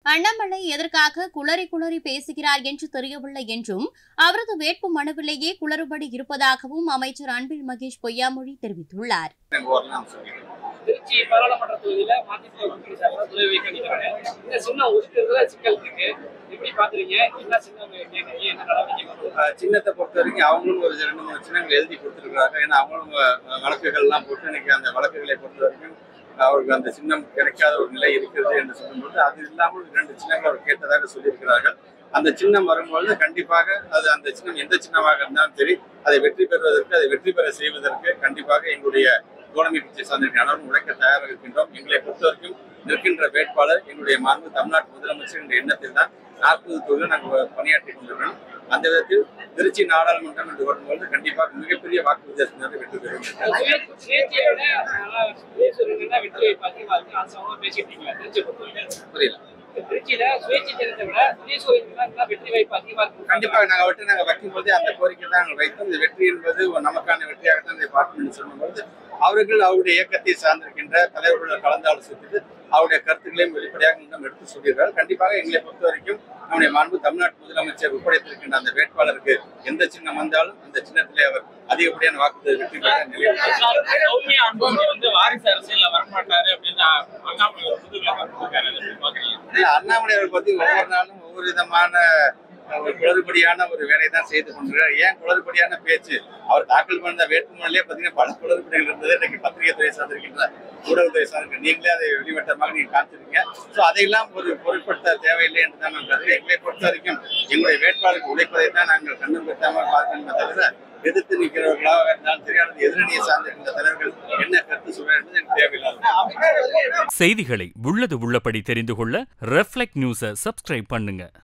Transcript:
அண்ணாமலை எதற்காக குளறி குளறி பேசுகிறார் என்று தெரியவில்லை என்றும் அவரது வேட்பு மனுவிலேயே குளறுபடி இருப்பதாகவும் அமைச்சர் அன்பில் மகேஷ் பொய்யாமொழி தெரிவித்துள்ளார் எங்க வரலாம்னு சொல்லிட்டு திருச்சி பாராளுமன்ற தொகுதியில மதிமுக உறுப்பினர் சார்பாக துறை வைக்க நிற்கிறாங்க இந்த சின்னம் ஒதுக்குறதுல சிக்கல் இருக்கு எப்படி பாக்குறீங்க என்ன சின்னம் கேட்குறீங்க என்ன நடவடிக்கை அஹ் சின்னத்தை பொறுத்த வரைக்கும் அவங்களும் ஒரு ரெண்டு மூணு சின்னங்கள் எழுதி கொடுத்துருக்காங்க ஏன்னா அவங்களும் அஹ், வழக்குகள்லாம் போட்டு இன்னைக்கு அந்த வழக்குகளை பொறுத்த வரைக்கும் அவருக்கு அந்த சின்னம் கிடைக்காத ஒரு நிலை இருக்கிறது என்று சொல்லும்போது அது இல்லாமல் இரண்டு சின்னங்கள் அவர் கேட்டதாக சொல்லியிருக்கிறார்கள் அந்த சின்னம் வரும்பொழுது கண்டிப்பாக அது அந்த சின்னம் எந்த சின்னமாக இருந்தாலும் சரி அதை வெற்றி பெறுவதற்கு அதை வெற்றி பெற செய்வதற்கு கண்டிப்பாக எங்களுடைய தோழமை பிச்சை சார்ந்திருக்கிற அனைவரும் உழைக்க தயாராக இருக்கின்றோம் எங்களை பொறுத்த வரைக்கும் நிற்கின்ற வேட்பாளர் எங்களுடைய மாண்பு தமிழ்நாட்டு முதலமைச்சர் என்ற எண்ணத்தில் தான் நாற்பது தொகுதியில் நாங்கள் பணியாற்றி கொண்டிருக்கிறோம் அந்த விதத்தில் திருச்சி நாடாளுமன்றம் என்று வரும்பொழுது கண்டிப்பாக மிகப்பெரிய வாக்கு வித்தியாசத்தினால வெற்றி பெறும் சுயேட்சையை விட அதனால சுயேட்சைன்னா வெற்றி வாய்ப்பு அதிகமா இருக்கு அது சமமா பேசிட்டு இருக்கீங்க திருச்சி பொறுத்தவரைக்கும் புரியல திருச்சியில சுயேட்சை சின்னத்தை விட சுயேட்சை வெற்றி வாய்ப்பு அதிகமா இருக்கு கண்டிப்பாக நாங்கள் விட்டு நாங்கள் வைக்கும்போது அந்த கோரிக்கை தான் நாங்கள் வைத்தோம் இந்த வெற்றி என்பது ஒரு நமக்கான வெற்றியாகத்தான் இதை பார்க்கணும் என்று சொல்லும்போது அவர்கள் அவருடைய இயக்கத்தை சார்ந்திருக்கின்ற தலைவர்களுடன் கலந்து ஆலோசித்து அவருடைய கருத்துக்களையும் வெளிப்படையாக இன்னும் எடுத்து சொல்கிறார்கள் கண்டிப்பாக எங்களை பொறுத்த வரைக்கும் நம்முடைய மாண்பு தமிழ்நாட்டு முதலமைச்சர் ஒப்படைத்திருக்கின்ற அந்த வேட்பாளருக்கு எந்த சின்னம் வந்தாலும் அந்த சின்னத்திலே அவர் அதிகப்படியான வாக்குறுதி வெற்றி பெற நிலையில் சௌமியா அன்புமணி வந்து வாரிசு அரசியல்ல வரமாட்டாரு அப்படின்னு அண்ணாமலை ஒரு புது விளக்கம் கொடுத்திருக்காரு. அதை எப்படி பாக்குறீங்க? இல்ல, அண்ணாமலை அவரை பத்தி ஒவ்வொரு நாளும் ஒவ்வொரு விதமான அஹ், ஒரு குளறுபடியான ஒரு வேலையை தான் செய்து கொண்டிருக்கிறார் ஏன் குளறுபடியான பேச்சு அவர் தாக்கல் பண்ண வேட்புமனுலயே பாத்தீங்கன்னா பல குளறுபடிகள் இருந்தது இன்னைக்கு பத்திரிகை துறை சார்ந்திருக்கின்ற ஊடகத்துறை சார்ந்திருக்க நீங்களே அதை வெளிவட்டமாக நீங்க காமிச்சிருக்கீங்க ஸோ அதையெல்லாம் ஒரு பொருட்படுத்த தேவையில்லை என்று தான் நான் கருதுகிறேன் எங்களை பொறுத்த வரைக்கும் எங்களுடைய வேட்பாளருக்கு உழைப்பதை தான் நாங்கள் கண்ணும் பெற்றாமல் பார்க்கணுமே தவிர எதிர்த்து நிற்கிறவர்களாக இருந்தாலும் சரி அல்லது எதிரணியை சார்ந்திருக்கின்ற தலைவர்கள் என்ன கருத்து சொல்றாங்க என்பது எனக்கு தேவையில்லாத செய்திகளை உள்ளது உள்ளபடி தெரிந்து கொள்ள ரெஃப்ளெக்ட் நியூஸை சப்ஸ்கிரைப் பண்ணுங்க